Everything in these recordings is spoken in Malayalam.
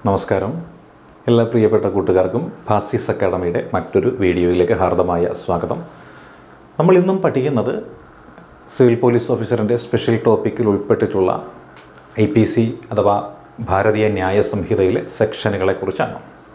നമസ്കാരം എല്ലാ പ്രിയപ്പെട്ട കൂട്ടുകാർക്കും ഫാസിസ് അക്കാഡമിയുടെ മറ്റൊരു വീഡിയോയിലേക്ക് ഹാർദമായ സ്വാഗതം നമ്മൾ ഇന്നും പഠിക്കുന്നത് സിവിൽ പോലീസ് ഓഫീസറിൻ്റെ സ്പെഷ്യൽ ടോപ്പിക്കിൽ ഉൾപ്പെട്ടിട്ടുള്ള ഐ പി സി അഥവാ ഭാരതീയ ന്യായ സംഹിതയിലെ സെക്ഷനുകളെക്കുറിച്ചാണ്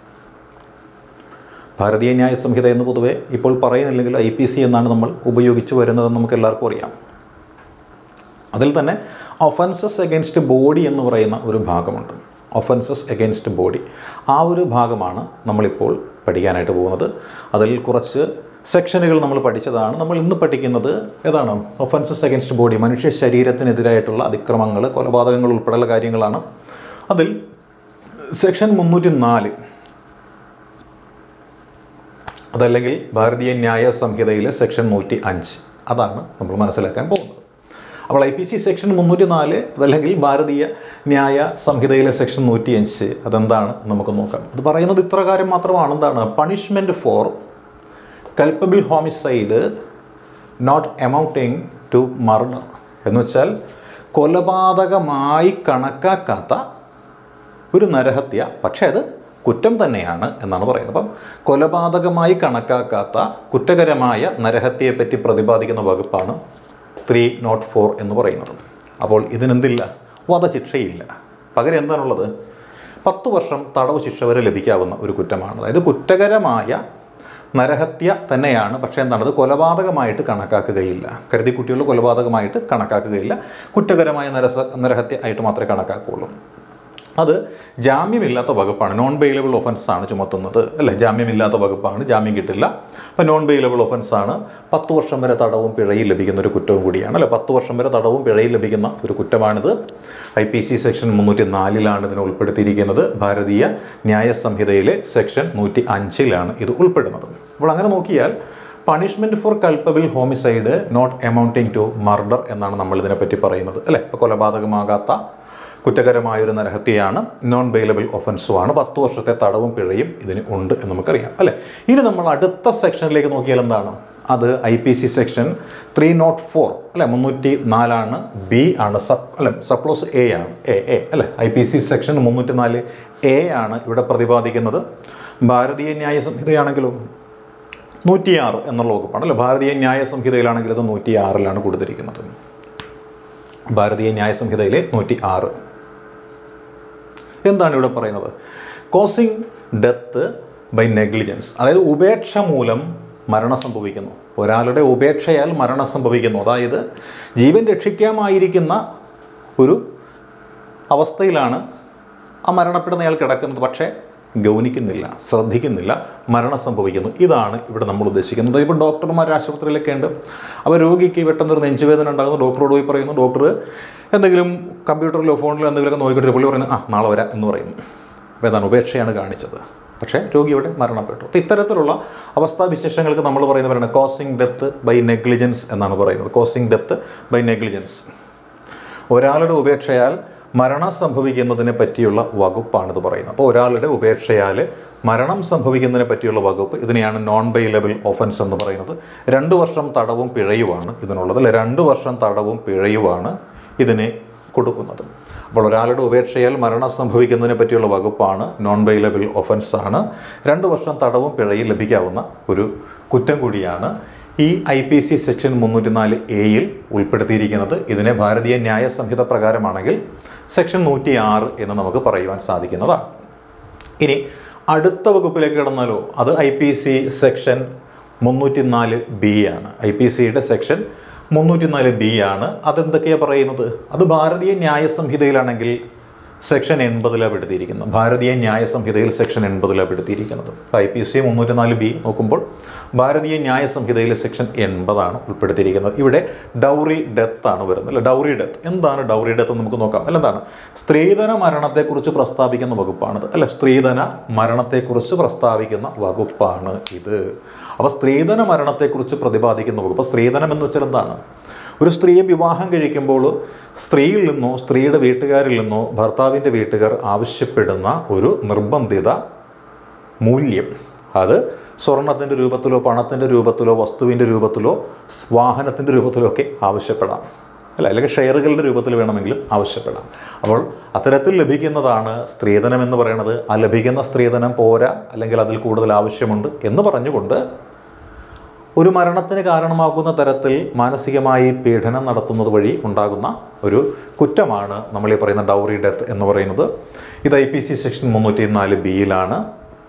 ഭാരതീയ ന്യായ സംഹിത എന്ന് പൊതുവെ ഇപ്പോൾ പറയുന്നില്ലെങ്കിൽ ഐ പി സി എന്നാണ് നമ്മൾ ഉപയോഗിച്ച് വരുന്നതെന്ന് നമുക്ക് എല്ലാവർക്കും അറിയാം അതിൽ തന്നെ ഒഫൻസസ് എഗൻസ്റ്റ് ബോഡി എന്ന് പറയുന്ന ഒരു ഭാഗമുണ്ട് ഒഫൻസസ് എഗൻസ്റ്റ് ബോഡി ആ ഒരു ഭാഗമാണ് നമ്മളിപ്പോൾ പഠിക്കാനായിട്ട് പോകുന്നത് അതിൽ കുറച്ച് സെക്ഷനുകൾ നമ്മൾ പഠിച്ചതാണ് നമ്മൾ ഇന്ന് പഠിക്കുന്നത് ഏതാണ് ഒഫൻസസ് എഗൻസ്റ്റ് ബോഡി മനുഷ്യ ശരീരത്തിനെതിരായിട്ടുള്ള അതിക്രമങ്ങൾ കൊലപാതകങ്ങൾ ഉൾപ്പെടെയുള്ള കാര്യങ്ങളാണ് അതിൽ സെക്ഷൻ മുന്നൂറ്റി നാല് അതല്ലെങ്കിൽ ഭാരതീയ ന്യായ സംഹിതയിലെ സെക്ഷൻ നൂറ്റി അഞ്ച് അതാണ് നമ്മൾ മനസ്സിലാക്കാൻ പോകുന്നത് അപ്പോൾ ഐ പി സി സെക്ഷൻ മുന്നൂറ്റി നാല് അതല്ലെങ്കിൽ ഭാരതീയ ന്യായ സംഹിതയിലെ സെക്ഷൻ നൂറ്റി അഞ്ച് അതെന്താണ് നമുക്ക് നോക്കാം അത് പറയുന്നത് ഇത്രകാര്യം മാത്രമാണ് എന്താണ് punishment for culpable homicide not amounting to murder എന്ന് വെച്ചാൽ കൊലപാതകമായി കണക്കാക്കാത്ത ഒരു നരഹത്യ പക്ഷേ അത് കുറ്റം തന്നെയാണ് എന്നാണ് പറയുന്നത് അപ്പം കൊലപാതകമായി കണക്കാക്കാത്ത കുറ്റകരമായ നരഹത്യയെപ്പറ്റി പ്രതിപാദിക്കുന്ന വകുപ്പാണ് ത്രീ നോട്ട് ഫോർ എന്ന് പറയുന്നത് അപ്പോൾ ഇതിനെന്തില്ല വധശിക്ഷയില്ല പകരം എന്താണുള്ളത് പത്ത് വർഷം തടവ് ശിക്ഷ വരെ ലഭിക്കാവുന്ന ഒരു കുറ്റമാണ് അതായത് കുറ്റകരമായ നരഹത്യ തന്നെയാണ് പക്ഷേ എന്താണ് അത് കൊലപാതകമായിട്ട് കണക്കാക്കുകയില്ല കരുതി കുട്ടികൾ കൊലപാതകമായിട്ട് കണക്കാക്കുകയില്ല കുറ്റകരമായ നരസ നരഹത്യ ആയിട്ട് മാത്രമേ കണക്കാക്കുകയുള്ളൂ അത് ജാമ്യമില്ലാത്ത വകുപ്പാണ് നോൺ ബെയിലബിൾ ഒഫൻസ് ആണ് ചുമത്തുന്നത് അല്ലേ ജാമ്യമില്ലാത്ത വകുപ്പാണ് ജാമ്യം കിട്ടില്ല അപ്പോൾ നോൺ ബെയിലബിൾ ഒഫൻസ് ആണ് പത്ത് വർഷം വരെ തടവും പിഴയും ലഭിക്കുന്ന ഒരു കുറ്റവും കൂടിയാണ് അല്ലേ പത്ത് വർഷം വരെ തടവും പിഴയും ലഭിക്കുന്ന ഒരു കുറ്റമാണിത് ഐ പി സി സെക്ഷൻ മുന്നൂറ്റി നാലിലാണ് ഇതിനെ ഉൾപ്പെടുത്തിയിരിക്കുന്നത് ഭാരതീയ ന്യായ സംഹിതയിലെ സെക്ഷൻ നൂറ്റി അഞ്ചിലാണ് ഇത് ഉൾപ്പെടുന്നത് അപ്പോൾ അങ്ങനെ നോക്കിയാൽ punishment for culpable homicide not amounting to murder എന്നാണ് നമ്മൾ ഇതിനെപ്പറ്റി പറയുന്നത് അല്ലേ ഇപ്പോൾ കൊലപാതകമാകാത്ത കുറ്റകരമായൊരു നരഹത്യയാണ് നോൺ ബെയിലബിൾ ഒഫൻസുമാണ് പത്ത് വർഷത്തെ തടവും പിഴയും ഇതിന് ഉണ്ട് എന്ന് നമുക്കറിയാം അല്ലേ ഇനി നമ്മൾ അടുത്ത സെക്ഷനിലേക്ക് നോക്കിയാൽ എന്താണ് അത് I P C section three not four അല്ലെ മുന്നൂറ്റി നാലാണ് ബി ആണ് സബ് അല്ലെ സപ്ലോസ് എ ആണ് എ എ അല്ലെ ഐ പി സി സെക്ഷൻ മുന്നൂറ്റി നാല് എ ആണ് ഇവിടെ പ്രതിപാദിക്കുന്നത് ഭാരതീയ ന്യായ സംഹിതയാണെങ്കിലും നൂറ്റിയാറ് എന്നുള്ള വകുപ്പാണ് അല്ലെ ഭാരതീയ ന്യായ സംഹിതയിലാണെങ്കിൽ അത് നൂറ്റി ആറിലാണ് കൊടുത്തിരിക്കുന്നത് ഭാരതീയ ന്യായ സംഹിതയിലെ നൂറ്റി ആറ് എന്താണ് ഇവിടെ പറയുന്നത് കോസിങ് ഡെത്ത് ബൈ നെഗ്ലിജൻസ് അതായത് ഉപേക്ഷ മൂലം മരണം സംഭവിക്കുന്നു ഒരാളുടെ ഉപേക്ഷയാൽ മരണം സംഭവിക്കുന്നു അതായത് ജീവൻ രക്ഷിക്കാമായിരിക്കുന്ന ഒരു അവസ്ഥയിലാണ് ആ മരണപ്പെടുന്നയാൾ കിടക്കുന്നത് പക്ഷേ ഗൗനിക്കുന്നില്ല ശ്രദ്ധിക്കുന്നില്ല മരണം സംഭവിക്കുന്നു ഇതാണ് ഇവിടെ നമ്മൾ ഉദ്ദേശിക്കുന്നത് ഇപ്പോൾ ഡോക്ടർമാർ ആശുപത്രിയിലൊക്കെ ഉണ്ട് അപ്പോൾ രോഗിക്ക് പെട്ടെന്നൊരു നെഞ്ചുവേദന ഉണ്ടാകുന്നു ഡോക്ടറോട് പോയി പറയുന്നു ഡോക്ടർ എന്തെങ്കിലും കമ്പ്യൂട്ടറിലോ ഫോണിലോ എന്തെങ്കിലുമൊക്കെ നോക്കിയിട്ട് പുള്ളി പറയുന്നു ആ നാളെ വരാം എന്ന് പറയുന്നു അപ്പോൾ എന്താണ് ഉപേക്ഷയാണ് കാണിച്ചത് പക്ഷേ രോഗി ഇവിടെ മരണപ്പെട്ടു അപ്പോൾ ഇത്തരത്തിലുള്ള അവസ്ഥാവിശേഷങ്ങൾക്ക് നമ്മൾ പറയുന്നവരാണ് കോസിങ് ഡെത്ത് ബൈ നെഗ്ലിജൻസ് എന്നാണ് പറയുന്നത് കോസിങ് ഡെത്ത് ബൈ നെഗ്ലിജൻസ് ഒരാളുടെ ഉപേക്ഷയാൽ മരണം സംഭവിക്കുന്നതിനെ പറ്റിയുള്ള വകുപ്പാണിത് പറയുന്നത് അപ്പോൾ ഒരാളുടെ ഉപേക്ഷയാൽ മരണം സംഭവിക്കുന്നതിനെ പറ്റിയുള്ള വകുപ്പ് ഇതിനെയാണ് നോൺ ബെയിലബിൾ ഒഫൻസ് എന്ന് പറയുന്നത് രണ്ട് വർഷം തടവും പിഴയുമാണ് ഇതിനുള്ളത് അല്ലെ രണ്ട് വർഷം തടവും പിഴയുമാണ് ഇതിന് കൊടുക്കുന്നത് അപ്പോൾ ഒരാളുടെ ഉപേക്ഷയാൽ മരണം സംഭവിക്കുന്നതിനെ പറ്റിയുള്ള വകുപ്പാണ് നോൺ ബെയിലബിൾ ഒഫൻസ് ആണ് രണ്ട് വർഷം തടവും പിഴയും ലഭിക്കാവുന്ന ഒരു കുറ്റം കൂടിയാണ് ഈ ഐ പി സി സെക്ഷൻ മുന്നൂറ്റി നാല് എയിൽ ഉൾപ്പെടുത്തിയിരിക്കുന്നത് ഇതിനെ ഭാരതീയ ന്യായ സംഹിത പ്രകാരമാണെങ്കിൽ സെക്ഷൻ നൂറ്റി ആറ് എന്ന് നമുക്ക് പറയുവാൻ സാധിക്കുന്നതാണ് ഇനി അടുത്ത വകുപ്പിലേക്ക് കിടന്നാലോ അത് ഐ പി സി സെക്ഷൻ മുന്നൂറ്റി നാല് ബി ആണ് ഐ പി സിയുടെ സെക്ഷൻ മുന്നൂറ്റി നാല് ബി ആണ് അതെന്തൊക്കെയാണ് പറയുന്നത് അത് ഭാരതീയ ന്യായ സംഹിതയിലാണെങ്കിൽ സെക്ഷൻ എൺപതിലാണ് പെടുത്തിയിരിക്കുന്നത് ഭാരതീയ ന്യായ സംഹിതയിൽ സെക്ഷൻ എൺപതിലാണ് പെടുത്തിയിരിക്കുന്നത് ഐ പി സി മുന്നൂറ്റി നാല് ബി നോക്കുമ്പോൾ ഭാരതീയ ന്യായ സംഹിതയിലെ സെക്ഷൻ എൺപതാണ് ഉൾപ്പെടുത്തിയിരിക്കുന്നത് ഇവിടെ ഡൗറി ഡെത്ത് ആണ് വരുന്നത് അല്ലെ ഡൗറി ഡെത്ത് എന്താണ് ഡൗറി ഡെത്ത് എന്ന് നമുക്ക് നോക്കാം അല്ല എന്താണ് സ്ത്രീധന മരണത്തെക്കുറിച്ച് പ്രസ്താവിക്കുന്ന വകുപ്പാണിത് അല്ലെ സ്ത്രീധന മരണത്തെക്കുറിച്ച് പ്രസ്താവിക്കുന്ന വകുപ്പാണ് ഇത് അപ്പോൾ സ്ത്രീധന മരണത്തെക്കുറിച്ച് പ്രതിപാദിക്കുന്ന വകുപ്പ് സ്ത്രീധനം എന്ന് വെച്ചാൽ എന്താണ് ഒരു സ്ത്രീയെ വിവാഹം കഴിക്കുമ്പോൾ സ്ത്രീയിൽ നിന്നോ സ്ത്രീയുടെ വീട്ടുകാരിൽ നിന്നോ ഭർത്താവിൻ്റെ വീട്ടുകാർ ആവശ്യപ്പെടുന്ന ഒരു നിർബന്ധിത മൂല്യം അത് സ്വർണത്തിൻ്റെ രൂപത്തിലോ പണത്തിൻ്റെ രൂപത്തിലോ വസ്തുവിൻ്റെ രൂപത്തിലോ വാഹനത്തിൻ്റെ രൂപത്തിലോ ഒക്കെ ആവശ്യപ്പെടാം അല്ല അല്ലെങ്കിൽ ഷെയറുകളുടെ രൂപത്തിൽ വേണമെങ്കിലും ആവശ്യപ്പെടാം അപ്പോൾ അത്തരത്തിൽ ലഭിക്കുന്നതാണ് സ്ത്രീധനം എന്ന് പറയുന്നത് ആ ലഭിക്കുന്ന സ്ത്രീധനം പോരാ അല്ലെങ്കിൽ അതിൽ കൂടുതൽ ആവശ്യമുണ്ട് എന്ന് പറഞ്ഞുകൊണ്ട് ഒരു മരണത്തിന് കാരണമാകുന്ന തരത്തിൽ മാനസികമായി പീഡനം നടത്തുന്നത് വഴി ഉണ്ടാകുന്ന ഒരു കുറ്റമാണ് നമ്മൾ ഈ പറയുന്ന ഡൗറി ഡെത്ത് എന്ന് പറയുന്നത് ഇത് ഐ പി സി സെക്ഷൻ മുന്നൂറ്റി നാല് ബിയിലാണ്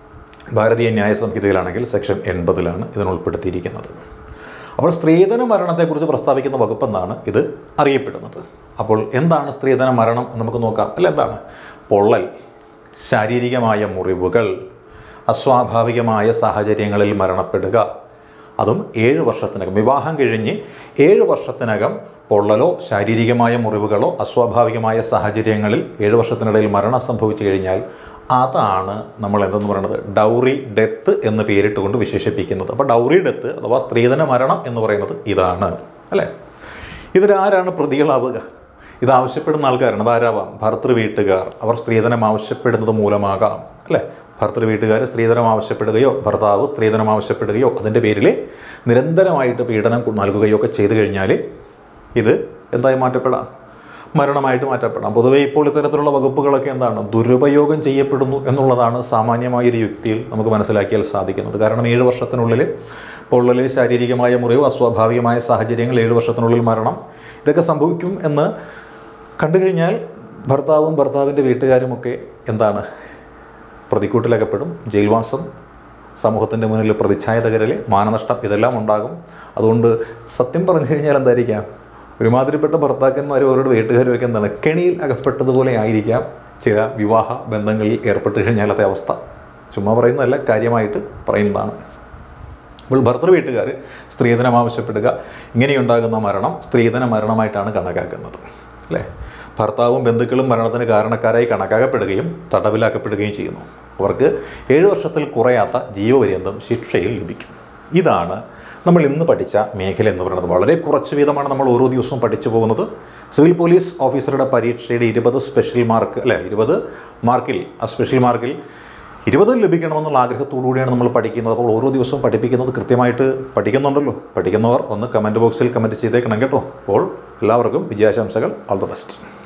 ഭാരതീയ ന്യായ സംഹിതയിലാണെങ്കിൽ സെക്ഷൻ എൺപതിലാണ് ഇതിന് ഉൾപ്പെടുത്തിയിരിക്കുന്നത് അപ്പോൾ സ്ത്രീധന മരണത്തെക്കുറിച്ച് പ്രസ്താവിക്കുന്ന വകുപ്പെന്നാണ് ഇത് അറിയപ്പെടുന്നത് അപ്പോൾ എന്താണ് സ്ത്രീധന മരണം എന്ന് നമുക്ക് നോക്കാം അല്ല എന്താണ് പൊള്ളൽ ശാരീരികമായ മുറിവുകൾ അസ്വാഭാവികമായ സാഹചര്യങ്ങളിൽ മരണപ്പെടുക അതും ഏഴ് വർഷത്തിനകം വിവാഹം കഴിഞ്ഞ് ഏഴ് വർഷത്തിനകം പൊള്ളലോ ശാരീരികമായ മുറിവുകളോ അസ്വാഭാവികമായ സാഹചര്യങ്ങളിൽ ഏഴ് വർഷത്തിനിടയിൽ മരണം സംഭവിച്ചു കഴിഞ്ഞാൽ അതാണ് നമ്മൾ എന്തെന്ന് പറയുന്നത് ഡൗറി ഡെത്ത് എന്ന് പേരിട്ടുകൊണ്ട് വിശേഷിപ്പിക്കുന്നത് അപ്പോൾ ഡൗറി ഡെത്ത് അഥവാ സ്ത്രീധന മരണം എന്ന് പറയുന്നത് ഇതാണ് അല്ലേ ഇതിലാരാണ് പ്രതികളാവുക ഇത് ആവശ്യപ്പെടുന്ന ആൾക്കാരാണ് അതാരാവാം ഭർത്തൃ വീട്ടുകാർ അവർ സ്ത്രീധനം ആവശ്യപ്പെടുന്നത് മൂലമാകാം അല്ലേ ഭർത്തൃ വീട്ടുകാർ സ്ത്രീധനം ആവശ്യപ്പെടുകയോ ഭർത്താവ് സ്ത്രീധനം ആവശ്യപ്പെടുകയോ അതിൻ്റെ പേരിൽ നിരന്തരമായിട്ട് പീഡനം നൽകുകയോ ഒക്കെ ചെയ്തു കഴിഞ്ഞാൽ ഇത് എന്തായി മാറ്റപ്പെടാം മരണമായിട്ട് മാറ്റപ്പെടാം പൊതുവേ ഇപ്പോൾ ഇത്തരത്തിലുള്ള വകുപ്പുകളൊക്കെ എന്താണ് ദുരുപയോഗം ചെയ്യപ്പെടുന്നു എന്നുള്ളതാണ് സാമാന്യമായൊരു യുക്തിയിൽ നമുക്ക് മനസ്സിലാക്കിയാൽ സാധിക്കുന്നത് കാരണം ഏഴ് വർഷത്തിനുള്ളിൽ പൊള്ളൽ ശാരീരികമായ മുറിവ് അസ്വാഭാവികമായ സാഹചര്യങ്ങൾ ഏഴ് വർഷത്തിനുള്ളിൽ മരണം ഇതൊക്കെ സംഭവിക്കും എന്ന് കണ്ടു കഴിഞ്ഞാൽ ഭർത്താവും ഭർത്താവിൻ്റെ വീട്ടുകാരുമൊക്കെ എന്താണ് പ്രതിക്കൂട്ടിലകപ്പെടും ജയിൽവാസം സമൂഹത്തിൻ്റെ മുന്നിൽ പ്രതിച്ഛായ തകരൽ മാനനഷ്ടം ഇതെല്ലാം ഉണ്ടാകും അതുകൊണ്ട് സത്യം പറഞ്ഞു കഴിഞ്ഞാൽ എന്തായിരിക്കാം ഒരുമാതിരിപ്പെട്ട ഭർത്താക്കന്മാരും അവരുടെ വീട്ടുകാരും ഒക്കെ എന്താണ് കെണിയിൽ അകപ്പെട്ടതുപോലെ ആയിരിക്കാം ചില വിവാഹ ബന്ധങ്ങളിൽ ഏർപ്പെട്ട് കഴിഞ്ഞാലത്തെ അവസ്ഥ ചുമ്മാ പറയുന്നതല്ല കാര്യമായിട്ട് പറയുന്നതാണ് അപ്പോൾ ഭർത്തൃ വീട്ടുകാർ സ്ത്രീധനം ആവശ്യപ്പെടുക ഇങ്ങനെയുണ്ടാകുന്ന മരണം സ്ത്രീധന മരണമായിട്ടാണ് കണക്കാക്കുന്നത് അല്ലേ ഭർത്താവും ബന്ധുക്കളും മരണത്തിന് കാരണക്കാരായി കണക്കാക്കപ്പെടുകയും തടവിലാക്കപ്പെടുകയും ചെയ്യുന്നു അവർക്ക് ഏഴ് വർഷത്തിൽ കുറയാത്ത ജീവപര്യന്തം ശിക്ഷയിൽ ലഭിക്കും ഇതാണ് നമ്മൾ ഇന്ന് പഠിച്ച മേഖല എന്ന് പറയുന്നത് വളരെ കുറച്ച് വീതമാണ് നമ്മൾ ഓരോ ദിവസവും പഠിച്ചു പോകുന്നത് സിവിൽ പോലീസ് ഓഫീസറുടെ പരീക്ഷയുടെ ഇരുപത് സ്പെഷ്യൽ മാർക്ക് അല്ലെ ഇരുപത് മാർക്കിൽ ആ സ്പെഷ്യൽ മാർക്കിൽ ഇരുപത് ലഭിക്കണമെന്നുള്ള ആഗ്രഹത്തോടു കൂടിയാണ് നമ്മൾ പഠിക്കുന്നത് അപ്പോൾ ഓരോ ദിവസവും പഠിപ്പിക്കുന്നത് കൃത്യമായിട്ട് പഠിക്കുന്നുണ്ടല്ലോ പഠിക്കുന്നവർ ഒന്ന് കമൻറ്റ് ബോക്സിൽ കമൻറ്റ് ചെയ്തേക്കണം കേട്ടോ അപ്പോൾ എല്ലാവർക്കും വിജയാശംസകൾ ഓൾ ദ ബെസ്റ്റ്